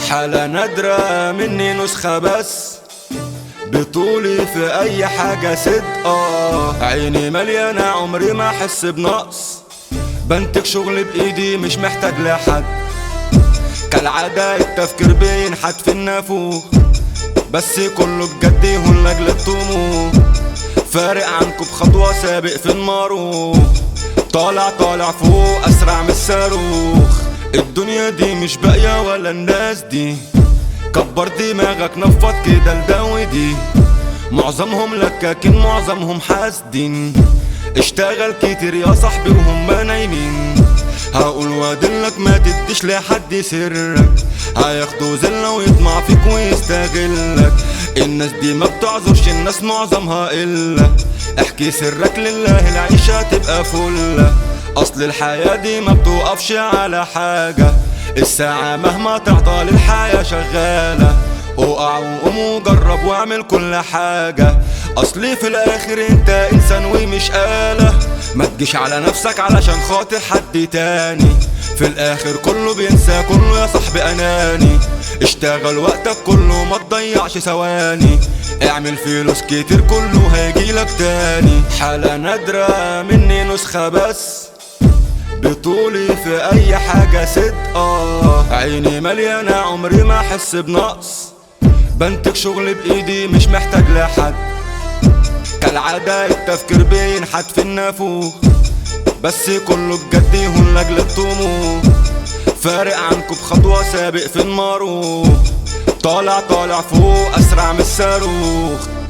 حالة نادرة مني نسخة بس بطولي في اي حاجة صدق آه عيني مليانة عمري ما احس بنقص بنتج شغل بايدي مش محتاج لحد كالعادة التفكير بينحت في النافوخ بس كله بجد يهون لاجل الطموح فارق عنكم بخطوة سابق في الماروخ طالع طالع فوق اسرع من الصاروخ الدنيا دي مش باقية ولا الناس دي كبر دماغك نفض كده لده ودي معظمهم لكاكين معظمهم حاسدين اشتغل كتير يا صاحبي وهم نايمين هقول وادلك ما تديش لحد سرك هياخدوا زلة ويطمع فيك ويستغلك الناس دي ما بتعذرش الناس معظمها إلا احكي سرك لله العيشة تبقى فلة أصل الحياة دي ما بتوقفش على حاجة الساعة مهما تعطل الحياة شغالة اقع وقوم وجرب واعمل كل حاجة اصلي في الاخر انت انسان ومش آلة ما تجيش على نفسك علشان خاطر حد تاني في الاخر كله بينسى كله يا صاحبي اناني اشتغل وقتك كله ما تضيعش ثواني اعمل فلوس كتير كله هيجيلك تاني حالة نادرة مني نسخة بس بطولي في اي حاجة صدق آه عيني مليانة عمري ما احس بنقص بنتج شغل بايدي مش محتاج لحد كالعادة التفكير بينحت في النافوخ بس كله بجد يهون لاجل الطموح فارق عنكم بخطوة سابق في الماروخ طالع طالع فوق اسرع من الصاروخ